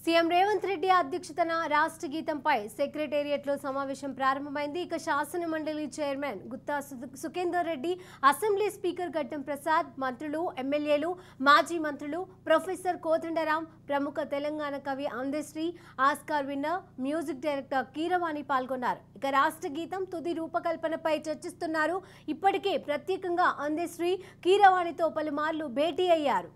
CM Revanth Reddy అధ్యక్షతన రాష్ట్ర గీతంపై secretariat లో సమావేశం ప్రారంభమైంది ఇక శాసన మండలి చైర్మన్ గుత్తా సు- సుఖేందర్ రెడ్డి అసెంబ్లీ స్పీకర్ గడ్డం ప్రసాద్ మంత్రులు ఎమ్మెల్యేలు మాజీ మంత్రులు ప్రొఫెసర్ కోదండరాం ప్రముఖ తెలంగాణ కవి Andesri Oscar winner music director Keeravani పాల్గొన్నారు ఇక రాష్ట్ర గీతం తుది రూపకల్పనపై చర్చిస్తున్నారు ఇప్పటికే ప్రత్యేకంగా అందశ్రీ కీరవాణితో పలుమార్లు భేటీ అయ్యారు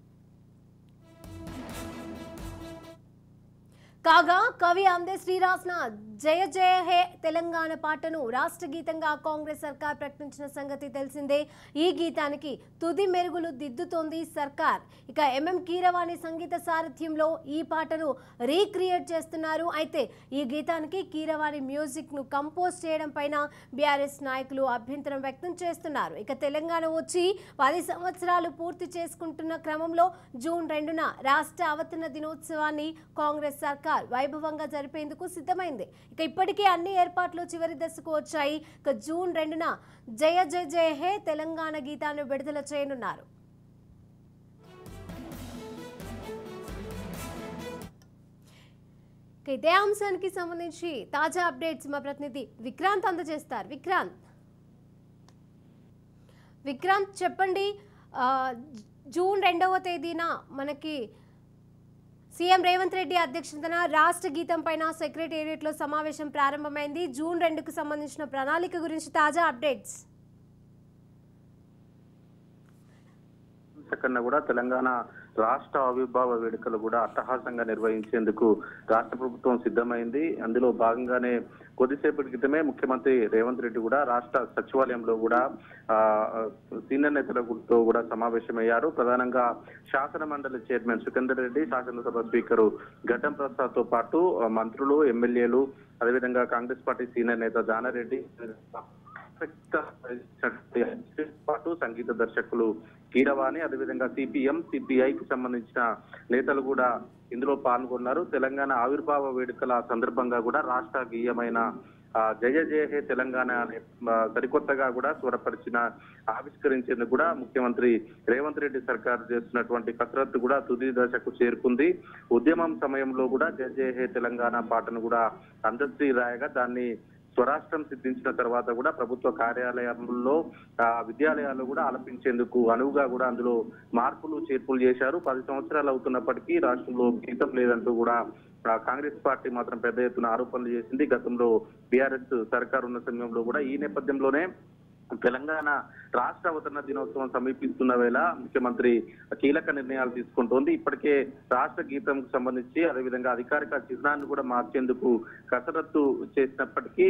కాగా కవి అందశ్రీ రాసిన జయ జయ హే తెలంగాణ పాటను రాష్ట్ర గీతంగా కాంగ్రెస్ సర్కార్ ప్రకటించిన సంగతి తెలిసిందే ఈ గీతానికి తుది మెరుగులు దిద్దుతోంది సర్కార్ ఇక ఎంఎం కీరవాణి సంగీత సారథ్యంలో ఈ పాటను రీక్రియేట్ చేస్తున్నారు అయితే ఈ గీతానికి కీరవాణి మ్యూజిక్ ను కంపోజ్ చేయడం పైన బీఆర్ఎస్ నాయకులు అభ్యంతరం వ్యక్తం చేస్తున్నారు ఇక తెలంగాణ వచ్చి పది సంవత్సరాలు పూర్తి చేసుకుంటున్న క్రమంలో జూన్ రెండున రాష్ట్ర అవతరణ దినోత్సవాన్ని కాంగ్రెస్ సర్కార్ వైభవంగా జరిపేందుకు సిద్ధమైంది ఇక ఇప్పటికే అన్ని ఏర్పాట్లు చివరి దశకు వచ్చాయి ఇక జూన్ రెండున జయ జయ జయ హే తెలంగాణ గీతాన్ని విడుదల చేయనున్నారు ఇక ఇదే అంశానికి సంబంధించి తాజా అప్డేట్స్ మా ప్రతినిధి విక్రాంత్ అందజేస్తారు విక్రాంత్ విక్రాంత్ చెప్పండి ఆ, జూన్ రెండవ తేదీన మనకి సీఎం రేవంత్ రెడ్డి అధ్యక్షతన రాష్ట్ర గీతం పైన సెక్రటేరియట్లో సమావేశం ప్రారంభమైంది జూన్ రెండుకు సంబంధించిన ప్రణాళిక గురించి తాజా అప్డేట్స్ కన్నా కూడా తెలంగాణ రాష్ట్ర ఆవిర్భావ వేడుకలు కూడా అట్టహాసంగా నిర్వహించేందుకు రాష్ట్ర ప్రభుత్వం సిద్ధమైంది అందులో భాగంగానే కొద్దిసేపటి క్రితమే ముఖ్యమంత్రి రేవంత్ రెడ్డి కూడా రాష్ట్ర సచివాలయంలో కూడా ఆ, సీనియర్ నేతలతో కూడా సమావేశమయ్యారు ప్రధానంగా శాసన మండలి చైర్మన్ సుఖేందర్ రెడ్డి శాసనసభ స్పీకరు ఘటం ప్రసాద్ తో పాటు ఆ, మంత్రులు ఎమ్మెల్యేలు అదేవిధంగా కాంగ్రెస్ పార్టీ సీనియర్ నేత జానారెడ్డి పాటు సంగీత దర్శకులు కీరవాణి అదేవిధంగా సిపిఎం సిపిఐకి సంబంధించిన నేతలు కూడా ఇందులో పాల్గొన్నారు తెలంగాణ ఆవిర్భావ వేడుకల సందర్భంగా కూడా రాష్ట్ర గీయమైన ఆ, జయ జయ హే తెలంగాణ అనే ఆ, సరికొత్తగా కూడా స్వరపరిచిన ఆవిష్కరించేందుకు కూడా ముఖ్యమంత్రి రేవంత్ రెడ్డి సర్కార్ చేస్తున్నటువంటి కసరత్తు కూడా తుది దశకు చేరుకుంది ఉద్యమం సమయంలో కూడా జయ జయ హే తెలంగాణ పాటను కూడా అందశ్రీ రాయగా దాన్ని స్వరాష్ట్రం సిద్ధించిన తర్వాత కూడా ప్రభుత్వ కార్యాలయంలో ఆ, విద్యాలయాల్లో కూడా ఆలపించేందుకు అనువుగా కూడా అందులో మార్పులు చేర్పులు చేశారు పది సంవత్సరాలు అవుతున్నప్పటికీ రాష్ట్రంలో గీతం లేదంటూ కూడా ఆ, కాంగ్రెస్ పార్టీ మాత్రం పెద్ద ఎత్తున ఆరోపణలు చేసింది గతంలో బీఆర్ఎస్ సర్కార్ ఉన్న సమయంలో కూడా ఈ నేపథ్యంలోనే తెలంగాణ రాష్ట్ర అవతరణ దినోత్సవం సమీపిస్తున్న వేళ ముఖ్యమంత్రి కీలక నిర్ణయాలు తీసుకుంటోంది ఇప్పటికే రాష్ట్ర గీతంకు సంబంధించి అదేవిధంగా అధికారిక చిహ్నాన్ని కూడా మార్చేందుకు కసరత్తు చేసినప్పటికీ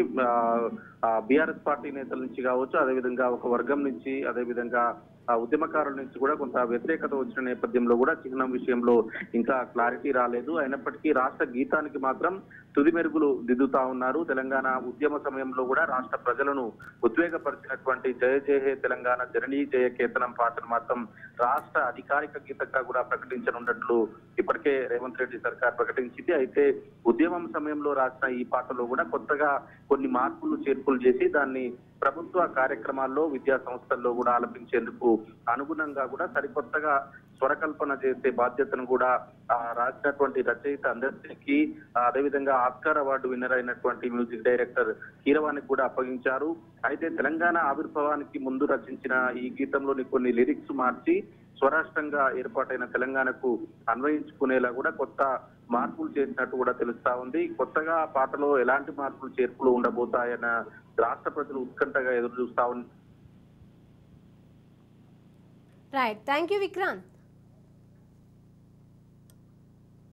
బీఆర్ఎస్ పార్టీ నేతల నుంచి కావచ్చు అదేవిధంగా ఒక వర్గం నుంచి అదేవిధంగా ఆ ఉద్యమకారుల నుంచి కూడా కొంత వ్యతిరేకత వచ్చిన నేపథ్యంలో కూడా చిహ్నం విషయంలో ఇంకా క్లారిటీ రాలేదు అయినప్పటికీ రాష్ట్ర గీతానికి మాత్రం తుది మెరుగులు దిద్దుతా ఉన్నారు తెలంగాణ ఉద్యమ సమయంలో కూడా రాష్ట్ర ప్రజలను ఉద్వేగపరిచినటువంటి జయ జయ హే తెలంగాణ జననీ జయ కేతనం పాటను మాత్రం రాష్ట్ర అధికారిక గీతంగా కూడా ప్రకటించనున్నట్లు ఇప్పటికే రేవంత్ రెడ్డి సర్కార్ ప్రకటించింది అయితే ఉద్యమం సమయంలో రాసిన ఈ పాటలో కూడా కొత్తగా కొన్ని మార్పులు చేర్పులు చేసి దాన్ని ప్రభుత్వ కార్యక్రమాల్లో విద్యా సంస్థల్లో కూడా ఆలపించేందుకు అనుగుణంగా కూడా సరికొత్తగా స్వరకల్పన చేసే బాధ్యతను కూడా ఆ, రాసినటువంటి రచయిత అందరికీ ఆ, అదేవిధంగా ఆస్కార్ అవార్డు విన్నర్ అయినటువంటి మ్యూజిక్ డైరెక్టర్ కీరవానికి కూడా అప్పగించారు అయితే తెలంగాణ ఆవిర్భావానికి ముందు రచించిన ఈ గీతంలోని కొన్ని లిరిక్స్ మార్చి స్వరాష్ట్రంగా ఏర్పాటైన తెలంగాణకు అన్వయించుకునేలా కూడా కొత్త మార్పులు చేసినట్టు కూడా తెలుస్తా ఉంది కొత్తగా ఆ పాటలో ఎలాంటి మార్పులు చేర్పులు ఉండబోతాయన్న రాష్ట్ర ప్రజలు ఉత్కంఠగా ఎదురు చూస్తా ఉన్నారు రైట్ థ్యాంక్ యూ విక్రాంత్